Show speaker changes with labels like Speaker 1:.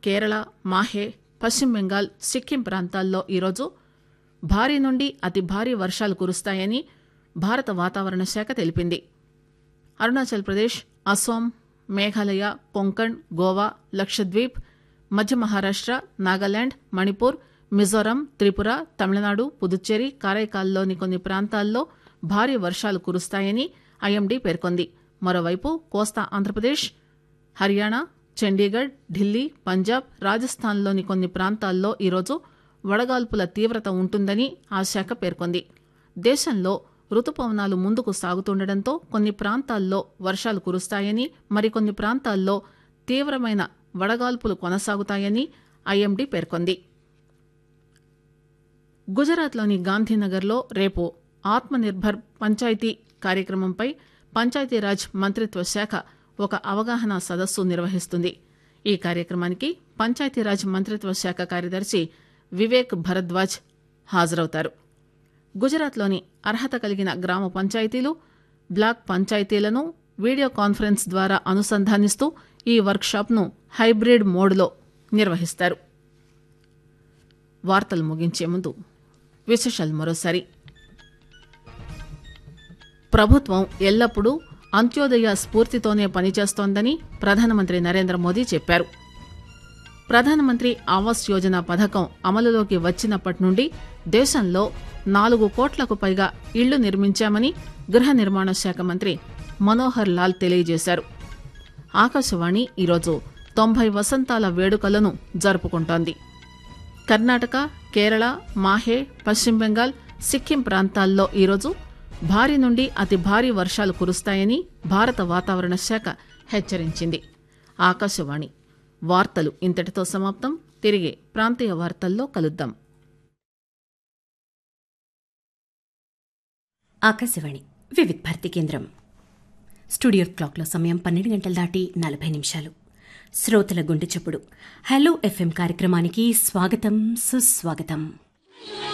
Speaker 1: కేరళ మాహే పశ్చిమ బెంగాల్ సిక్కిం ప్రాంతాల్లో ఈరోజు భారీ నుండి అతి భారీ వర్షాలు కురుస్తాయని భారత వాతావరణ శాఖ తెలిపింది అరుణాచల్ ప్రదేశ్ అస్సాం మేఘాలయ కొంకణ్ గోవా లక్షద్వీప్ మధ్య మహారాష్ట్ర నాగాలాండ్ మణిపూర్ మిజోరాం త్రిపుర తమిళనాడు పుదుచ్చేరి కారైకాల్లోని కొన్ని ప్రాంతాల్లో భారీ వర్షాలు కురుస్తాయని ఐఎండీ పేర్కొంది మరోవైపు కోస్తా ఆంధ్రప్రదేశ్ హర్యానా చండీగఢ్ ఢిల్లీ పంజాబ్ రాజస్థాన్లోని కొన్ని ప్రాంతాల్లో ఈరోజు వడగాల్పుల తీవ్రత ఉంటుందని ఆ శాఖ పేర్కొంది దేశంలో రుతుపవనాలు ముందుకు సాగుతుండటంతో కొన్ని ప్రాంతాల్లో వర్షాలు కురుస్తాయని మరికొన్ని ప్రాంతాల్లో తీవ్రమైన వడగాల్పులు కొనసాగుతాయని ఐఎండీ పేర్కొంది గుజరాత్లోని గాంధీనగర్లో రేపు ఆత్మనిర్భర్ పంచాయతీ కార్యక్రమంపై పంచాయతీరాజ్ మంత్రిత్వ శాఖ ఒక అవగాహన సదస్సు నిర్వహిస్తుంది ఈ కార్యక్రమానికి పంచాయతీరాజ్ మంత్రిత్వ శాఖ కార్యదర్శి వివేక్ భరద్వాజ్ హాజరవుతారు గుజరాత్లోని అర్హత కలిగిన గ్రామ పంచాయతీలు బ్లాక్ పంచాయతీలను వీడియో కాన్ఫరెన్స్ ద్వారా అనుసంధానిస్తూ ఈ వర్క్షాప్ను హైబ్రిడ్ మోడ్లో నిర్వహిస్తారు వార్తలు ముగించే ముందు విశేషాలు మరోసారి ప్రభుత్వం ఎల్లప్పుడూ అంత్యోదయ స్ఫూర్తితోనే పనిచేస్తోందని ప్రధానమంత్రి నరేంద్ర మోదీ చెప్పారు ప్రధానమంత్రి ఆవాస్ యోజన పథకం అమలులోకి వచ్చినప్పటి నుండి దేశంలో నాలుగు కోట్లకు పైగా ఇళ్లు నిర్మించామని గృహ నిర్మాణ శాఖ మంత్రి మనోహర్ లాల్ తెలియజేశారు ఆకాశవాణి ఈరోజు తొంభై వసంతాల వేడుకలను జరుపుకుంటోంది కర్ణాటక కేరళ మాహే పశ్చిమ బెంగాల్ సిక్కిం ప్రాంతాల్లో ఈరోజు భారీ నుండి అతి భారీ వర్షాలు కురుస్తాయని భారత వాతావరణ శాఖ హెచ్చరించింది ఆకాశవాణి వార్తలు ఇంతటితో సమాప్తం తిరిగి ప్రాంతీయ వార్తల్లో కలుద్దాం
Speaker 2: ఆకాశవాణి వివిధ్ భారతి కేంద్రం స్టూడియో క్లాక్లో సమయం పన్నెండు గంటల దాటి నలభై నిమిషాలు శ్రోతల గుండె చప్పుడు హలో ఎఫ్ఎం కార్యక్రమానికి స్వాగతం సుస్వాగతం